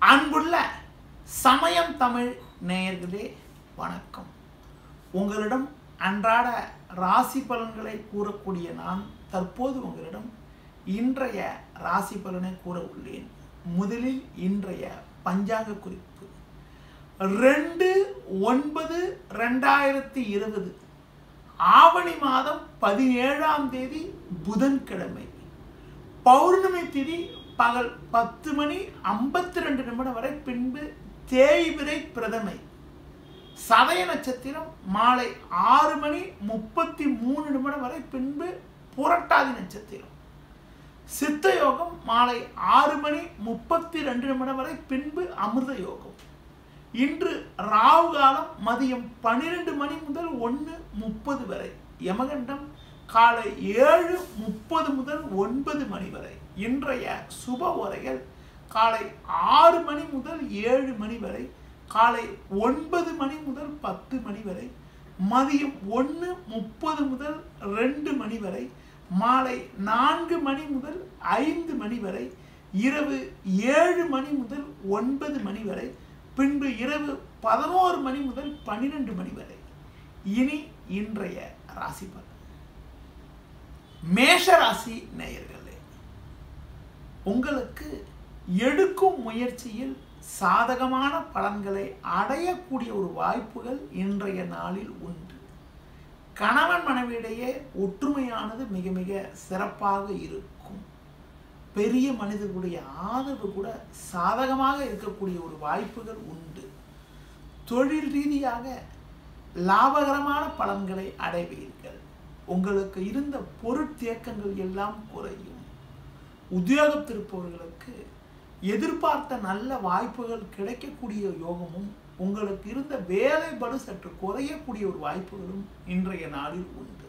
அன்புள்ள சமயம் தமிழ் நேயர்களே வணக்கம் உங்களிடம் அன்றாட ராசி பலன்களை கூறக்கூடிய நான் தற்போது உங்களிடம் இன்றைய ராசி பலனை கூற உள்ளேன் முதலில் இன்றைய பஞ்சாங்க குறிப்பு ரெண்டு ஒன்பது ரெண்டாயிரத்தி இருபது ஆவணி மாதம் பதினேழாம் தேதி புதன்கிழமை பௌர்ணமி திதி பகல் பத்து மணி ஐம்பத்தி ரெண்டு நிமிடம் வரை பின்பு தேய்பிரை பிரதமை சதய நட்சத்திரம் மாலை ஆறு மணி முப்பத்தி மூணு நிமிடம் வரை பின்பு புரட்டாதி நட்சத்திரம் சித்த யோகம் மாலை ஆறு மணி முப்பத்தி ரெண்டு நிமிடம் வரை பின்பு அமிர்த யோகம் இன்று ராவு காலம் மதியம் பன்னிரெண்டு மணி முதல் ஒன்று முப்பது வரை யமகண்டம் காலை ஏழு முப்பது முதல் ஒன்பது மணி வரை இன்றைய சுப உரைகள் காலை ஆறு மணி முதல் ஏழு மணி வரை காலை ஒன்பது மணி முதல் பத்து மணி வரை மதியம் ஒன்று முப்பது முதல் ரெண்டு மணி வரை மாலை நான்கு மணி முதல் ஐந்து மணி வரை இரவு ஏழு மணி முதல் ஒன்பது மணி வரை பின்பு இரவு பதினோரு மணி முதல் பன்னிரெண்டு மணி வரை இனி இன்றைய ராசி பலன் மேஷ ராசி நேயர்களே உங்களுக்கு எடுக்கும் முயற்சியில் சாதகமான பலன்களை அடையக்கூடிய ஒரு வாய்ப்புகள் இன்றைய நாளில் உண்டு கணவன் மனைவியிடையே ஒற்றுமையானது மிக மிக சிறப்பாக இருக்கும் பெரிய மனிதர்களுடைய ஆதரவு கூட சாதகமாக இருக்கக்கூடிய ஒரு வாய்ப்புகள் உண்டு தொழில் ரீதியாக லாபகரமான பலன்களை அடைவீர்கள் உங்களுக்கு இருந்த பொருட்தேக்கங்கள் எல்லாம் குறையும் உத்தியோகத்திருப்பவர்களுக்கு எதிர்பார்த்த நல்ல வாய்ப்புகள் கிடைக்கக்கூடிய யோகமும் உங்களுக்கு இருந்த வேலை படு சற்று குறையக்கூடிய ஒரு வாய்ப்புகளும் இன்றைய நாளில் உண்டு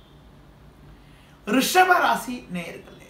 ரிஷப ராசி நேயர்களே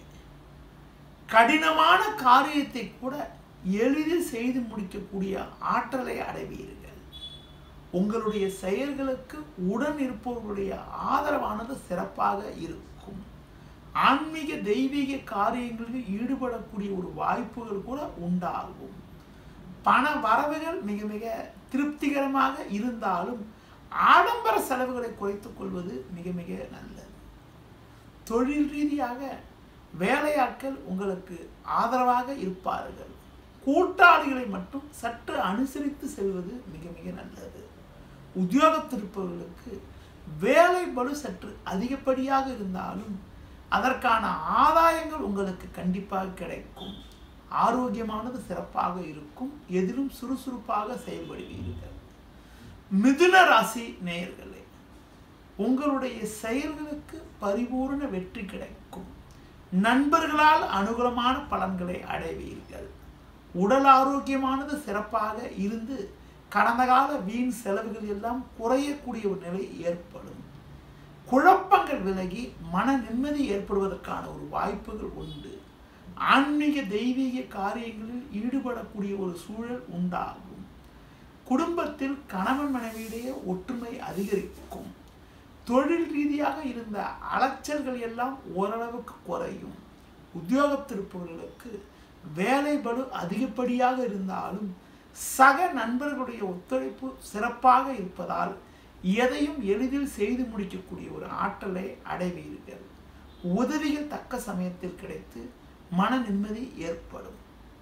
கடினமான காரியத்தை கூட எளிதில் செய்து முடிக்கக்கூடிய ஆற்றலை அடைவீர்கள் உங்களுடைய செயல்களுக்கு உடன் இருப்பவர்களுடைய ஆதரவானது சிறப்பாக இருக்கும் ஆன்மீக தெய்வீக காரியங்களில் ஈடுபடக்கூடிய ஒரு வாய்ப்புகள் கூட உண்டாகும் பண வரவுகள் மிக மிக திருப்திகரமாக இருந்தாலும் ஆடம்பர செலவுகளை குறைத்துக் கொள்வது மிக மிக நல்லது தொழில் ரீதியாக வேலையாட்கள் உங்களுக்கு ஆதரவாக இருப்பார்கள் கூட்டாளிகளை மட்டும் சற்று அனுசரித்து செல்வது மிக மிக நல்லது உத்தியோகத்திருப்பவர்களுக்கு வேலை பளு சற்று அதிகப்படியாக இருந்தாலும் அதற்கான ஆதாயங்கள் உங்களுக்கு கண்டிப்பாக கிடைக்கும் ஆரோக்கியமானது சிறப்பாக இருக்கும் எதிலும் சுறுசுறுப்பாக செயல்படுவீர்கள் மிதுன ராசி நேயர்களே உங்களுடைய செயல்களுக்கு பரிபூர்ண வெற்றி கிடைக்கும் நண்பர்களால் அனுகூலமான பலன்களை அடைவீர்கள் உடல் ஆரோக்கியமானது சிறப்பாக இருந்து கடந்த கால வீண் செலவுகள் எல்லாம் குறையக்கூடிய ஒரு நிலை ஏற்படும் குழப்பங்கள் விலகி மன நிம்மதி ஏற்படுவதற்கான ஒரு வாய்ப்புகள் உண்டு ஆன்மீக தெய்வீக காரியங்களில் ஈடுபடக்கூடிய ஒரு சூழல் உண்டாகும் குடும்பத்தில் கணவன் மனைவியிடையே ஒற்றுமை அதிகரிக்கும் தொழில் ரீதியாக இருந்த அலைச்சல்கள் எல்லாம் ஓரளவுக்கு குறையும் உத்தியோகத்திருப்பவர்களுக்கு வேலை பளு அதிகப்படியாக இருந்தாலும் சக நண்பர்களுடைய ஒத்துழைப்பு சிறப்பாக இருப்பதால் எதையும் எளிதில் செய்து முடிக்கக்கூடிய ஒரு ஆற்றலை அடைவீர்கள் உதவிகள் தக்க சமயத்தில் கிடைத்து மன நிம்மதி ஏற்படும்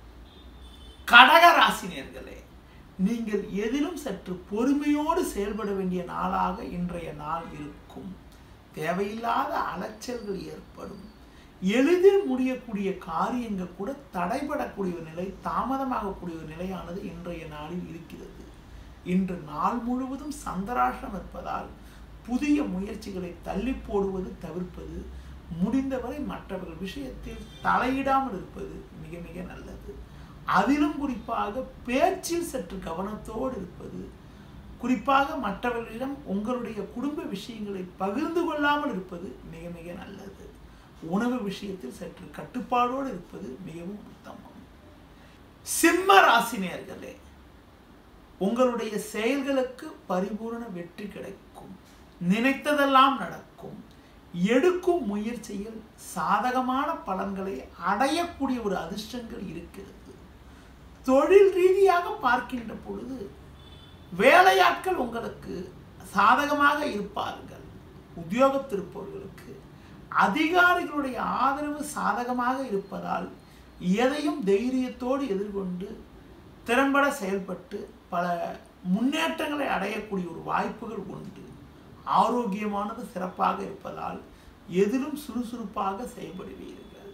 கடக ராசினியர்களே நீங்கள் எதிலும் சற்று பொறுமையோடு செயல்பட வேண்டிய நாளாக இன்றைய நாள் இருக்கும் தேவையில்லாத அலைச்சல்கள் ஏற்படும் எளிதில் முடியக்கூடிய காரியங்கள் கூட தடைபடக்கூடிய ஒரு நிலை தாமதமாகக்கூடிய ஒரு நிலையானது இன்றைய நாளில் இருக்கிறது இன்று நாள் முழுவதும் சந்தராஷ்டம் இருப்பதால் புதிய முயற்சிகளை தள்ளி போடுவது தவிர்ப்பது முடிந்தவரை மற்றவர்கள் விஷயத்தில் தலையிடாமல் இருப்பது மிக மிக நல்லது அதிலும் குறிப்பாக பேச்சில் சற்று கவனத்தோடு இருப்பது குறிப்பாக மற்றவர்களிடம் உங்களுடைய குடும்ப விஷயங்களை பகிர்ந்து கொள்ளாமல் இருப்பது மிக மிக நல்லது உணவு விஷயத்தில் சற்று கட்டுப்பாடோடு இருப்பது மிகவும் உத்தமம் சிம்ம ராசினியர்களே உங்களுடைய செயல்களுக்கு பரிபூர்ண வெற்றி கிடைக்கும் நினைத்ததெல்லாம் நடக்கும் எடுக்கும் முயற்சியில் சாதகமான பலன்களை அடையக்கூடிய ஒரு அதிர்ஷ்டங்கள் இருக்கிறது தொழில் ரீதியாக பார்க்கின்ற பொழுது வேலையாட்கள் உங்களுக்கு சாதகமாக இருப்பார்கள் உத்தியோகத்திருப்பவர்களுக்கு அதிகாரிகளுடைய ஆதரவு சாதகமாக இருப்பதால் எதையும் தைரியத்தோடு எதிர்கொண்டு திறம்பட செயல்பட்டு பல முன்னேற்றங்களை அடையக்கூடிய ஒரு வாய்ப்புகள் உண்டு ஆரோக்கியமானது சிறப்பாக இருப்பதால் எதிலும் சுறுசுறுப்பாக செயல்படுவீர்கள்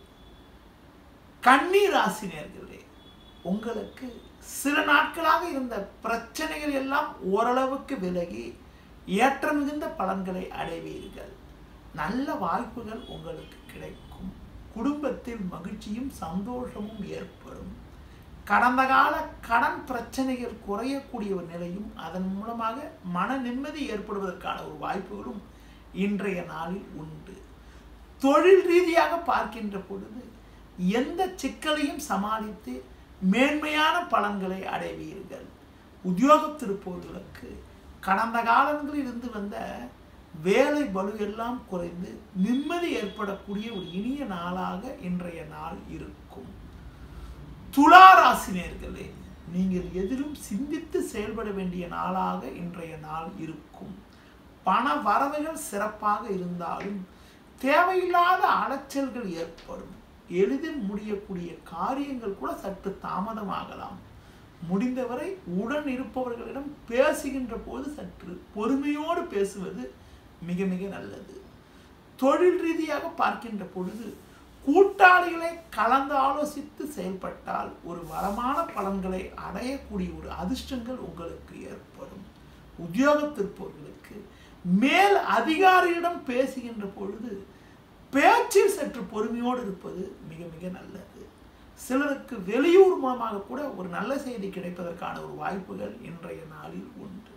கண்ணீர் ராசினியர்களே உங்களுக்கு சில நாட்களாக இருந்த பிரச்சனைகள் எல்லாம் ஓரளவுக்கு விலகி ஏற்ற மிகுந்த பலன்களை அடைவீர்கள் நல்ல வாய்ப்புகள் உங்களுக்கு கிடைக்கும் குடும்பத்தில் மகிழ்ச்சியும் சந்தோஷமும் ஏற்படும் கடந்த கால கடன் பிரச்சனைகள் குறையக்கூடிய ஒரு நிலையும் அதன் மூலமாக மன நிம்மதி ஏற்படுவதற்கான ஒரு வாய்ப்புகளும் இன்றைய நாளில் உண்டு தொழில் ரீதியாக பார்க்கின்ற பொழுது எந்த சிக்கலையும் சமாளித்து மேன்மையான பலன்களை அடைவீர்கள் உத்தியோகத்திருப்பவர்களுக்கு கடந்த காலங்களில் இருந்து வந்த வேலை பலு எல்லாம் குறைந்து நிம்மதி ஏற்படக்கூடிய ஒரு இனிய நாளாக இன்றைய நாள் இருக்கும் துலா ராசினியர்களே நீங்கள் எதிலும் சிந்தித்து செயல்பட வேண்டிய நாளாக இன்றைய நாள் இருக்கும் பண வரவுகள் சிறப்பாக இருந்தாலும் தேவையில்லாத அலைச்சல்கள் ஏற்படும் எளிதில் முடியக்கூடிய காரியங்கள் கூட சற்று தாமதமாகலாம் முடிந்தவரை உடன் இருப்பவர்களிடம் பேசுகின்ற போது சற்று பொறுமையோடு பேசுவது மிக மிக நல்லது தொழில் ரீதியாக பார்க்கின்ற பொழுது கூட்டாளிகளை கலந்து ஆலோசித்து செயல்பட்டால் ஒரு வளமான பலன்களை அடையக்கூடிய ஒரு அதிர்ஷ்டங்கள் உங்களுக்கு ஏற்படும் உத்தியோகத்திருப்பவர்களுக்கு மேல் அதிகாரியிடம் பேசுகின்ற பொழுது பேச்சில் சற்று பொறுமையோடு இருப்பது மிக மிக நல்லது சிலருக்கு வெளியூர் மூலமாக கூட ஒரு நல்ல செய்தி கிடைப்பதற்கான ஒரு வாய்ப்புகள் இன்றைய நாளில் உண்டு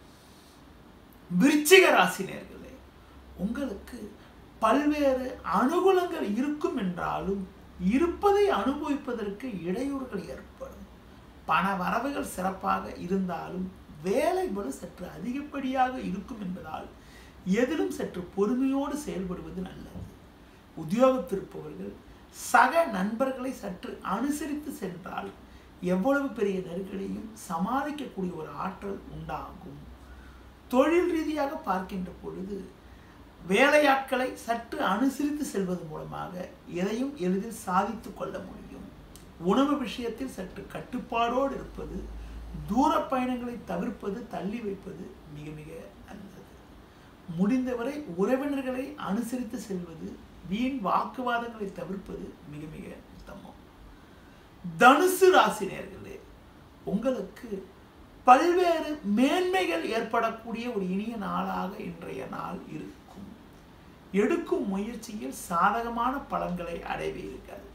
விருச்சிக ராசினியர்களே உங்களுக்கு பல்வேறு அனுகூலங்கள் இருக்கும் என்றாலும் இருப்பதை அனுபவிப்பதற்கு இடையூறுகள் ஏற்படும் பண வரவுகள் சிறப்பாக இருந்தாலும் வேலை பலு சற்று அதிகப்படியாக இருக்கும் என்பதால் எதிலும் சற்று பொறுமையோடு செயல்படுவது நல்லது உத்தியோகத்திருப்பவர்கள் சக நண்பர்களை சற்று அனுசரித்து சென்றால் எவ்வளவு பெரிய நெருக்கடியும் சமாளிக்கக்கூடிய ஒரு ஆற்றல் உண்டாகும் தொழில் ரீதியாக பார்க்கின்ற பொழுது வேலையாட்களை சற்று அனுசரித்து செல்வது மூலமாக எதையும் எளிதில் சாதித்து கொள்ள முடியும் உணவு விஷயத்தில் சற்று கட்டுப்பாடோடு இருப்பது தூர பயணங்களை தவிர்ப்பது தள்ளி வைப்பது மிக மிக நல்லது முடிந்தவரை உறவினர்களை அனுசரித்து செல்வது வீண் வாக்குவாதங்களை தவிர்ப்பது மிக மிக உத்தமம் தனுசு ராசினியர்களே உங்களுக்கு பல்வேறு மேன்மைகள் ஏற்படக்கூடிய ஒரு இனிய நாளாக இன்றைய நாள் இருக்கும் எடுக்கும் முயற்சியில் சாதகமான பலன்களை அடைவீர்கள்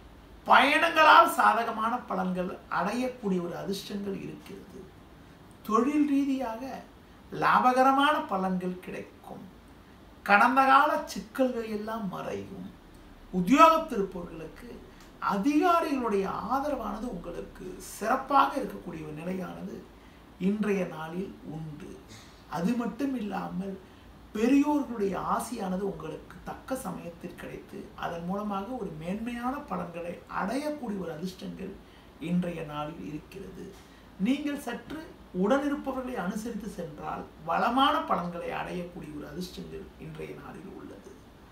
பயணங்களால் சாதகமான பலன்கள் அடையக்கூடிய ஒரு அதிர்ஷ்டங்கள் இருக்கிறது தொழில் ரீதியாக லாபகரமான பலன்கள் கிடைக்கும் கடந்த கால சிக்கல்கள் எல்லாம் மறையும் உத்தியோகத்திருப்பவர்களுக்கு அதிகாரிகளுடைய ஆதரவானது உங்களுக்கு சிறப்பாக இருக்கக்கூடிய ஒரு நிலையானது இன்றைய நாளில் உண்டு அது மட்டும் இல்லாமல் பெரியோர்களுடைய ஆசையானது உங்களுக்கு தக்க சமயத்தில் கிடைத்து அதன் மூலமாக ஒரு மேன்மையான பலன்களை அடையக்கூடிய ஒரு அதிர்ஷ்டங்கள் இன்றைய நாளில் இருக்கிறது நீங்கள் சற்று உடனிருப்பவர்களை அனுசரித்து சென்றால் வளமான பலன்களை அடையக்கூடிய ஒரு அதிர்ஷ்டங்கள் இன்றைய நாளில் உள்ளது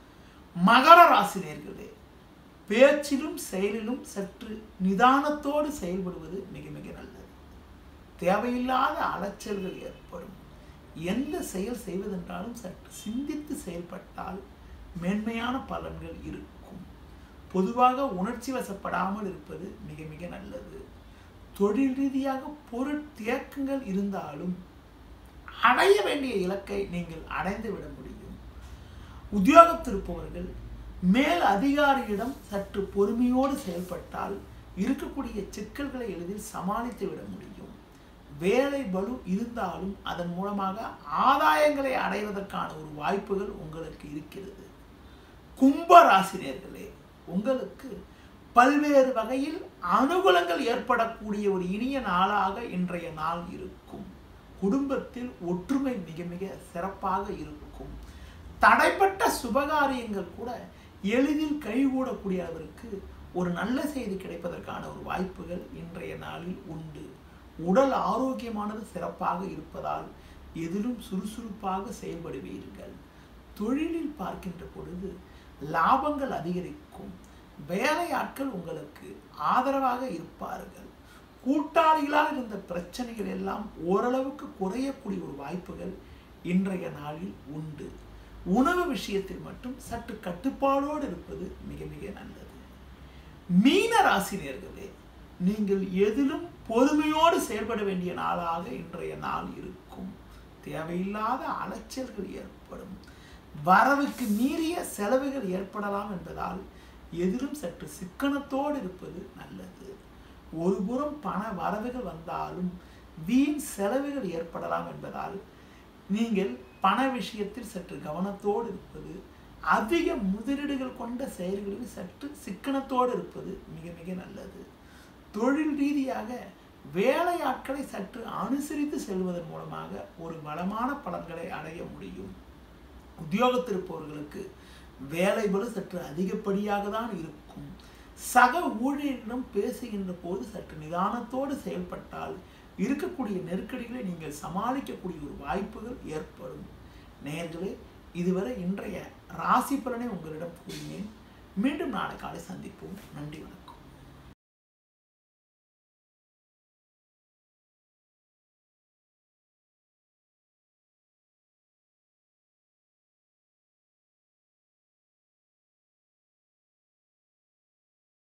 மகர ராசினியர்களே பேச்சிலும் செயலிலும் சற்று நிதானத்தோடு செயல்படுவது மிக மிக நல்லது தேவையில்லாத அலைச்சல்கள் ஏற்படும் எந்த செயல் செய்வதென்றாலும் சற்று சிந்தித்து செயல்பட்டால் மேன்மையான பலன்கள் இருக்கும் பொதுவாக உணர்ச்சி வசப்படாமல் இருப்பது மிக மிக நல்லது தொழில் ரீதியாக பொருள் தேக்கங்கள் இருந்தாலும் அடைய வேண்டிய இலக்கை நீங்கள் அடைந்து விட முடியும் உத்தியோகத்திருப்பவர்கள் மேல் அதிகாரியிடம் சற்று பொறுமையோடு செயல்பட்டால் இருக்கக்கூடிய சிக்கல்களை எளிதில் சமாளித்து விட முடியும் வேலை பலு இருந்தாலும் அதன் மூலமாக ஆதாயங்களை அடைவதற்கான ஒரு வாய்ப்புகள் உங்களுக்கு இருக்கிறது கும்ப ராசினியர்களே உங்களுக்கு பல்வேறு வகையில் அனுகூலங்கள் ஏற்படக்கூடிய ஒரு இனிய நாளாக இன்றைய நாள் இருக்கும் குடும்பத்தில் ஒற்றுமை மிக மிக சிறப்பாக இருக்கும் தடைப்பட்ட சுபகாரியங்கள் கூட எளிதில் கைகூடக்கூடிய அளவிற்கு ஒரு நல்ல செய்தி கிடைப்பதற்கான ஒரு வாய்ப்புகள் இன்றைய நாளில் உண்டு உடல் ஆரோக்கியமானது சிறப்பாக இருப்பதால் எதிலும் சுறுசுறுப்பாக செயல்படுவீர்கள் தொழிலில் பார்க்கின்ற பொழுது லாபங்கள் அதிகரிக்கும் வேலையாட்கள் உங்களுக்கு ஆதரவாக இருப்பார்கள் கூட்டாளிகளால் இருந்த பிரச்சனைகள் எல்லாம் ஓரளவுக்கு குறையக்கூடிய ஒரு வாய்ப்புகள் இன்றைய நாளில் உண்டு உணவு விஷயத்தில் மட்டும் சற்று கட்டுப்பாடோடு இருப்பது மிக மிக நல்லது மீன ராசினியர்களே நீங்கள் எதிலும் பொறுமையோடு செயல்பட வேண்டிய நாளாக இன்றைய நாள் இருக்கும் தேவையில்லாத அலைச்சல்கள் ஏற்படும் வரவுக்கு மீறிய செலவுகள் ஏற்படலாம் என்பதால் எதிலும் சற்று சிக்கனத்தோடு இருப்பது நல்லது ஒரு புறம் பண வரவுகள் வந்தாலும் வீண் செலவுகள் ஏற்படலாம் என்பதால் நீங்கள் பண விஷயத்தில் சற்று கவனத்தோடு இருப்பது அதிக முதலீடுகள் கொண்ட செயல்களில் சற்று சிக்கனத்தோடு இருப்பது மிக மிக நல்லது தொழில் ரீதியாக வேலையாட்களை சற்று அனுசரித்து செல்வதன் மூலமாக ஒரு வளமான பலன்களை அடைய முடியும் உத்தியோகத்தில் இருப்பவர்களுக்கு வேலை பலு சற்று அதிகப்படியாக தான் இருக்கும் சக ஊழியரிடம் பேசுகின்ற போது சற்று நிதானத்தோடு செயல்பட்டால் இருக்கக்கூடிய நெருக்கடிகளை நீங்கள் சமாளிக்கக்கூடிய ஒரு வாய்ப்புகள் ஏற்படும் நேர்களே இதுவரை இன்றைய ராசி பலனை உங்களிடம் கூறினேன் மீண்டும் நாளை காலை சந்திப்போம் நன்றி வணக்கம்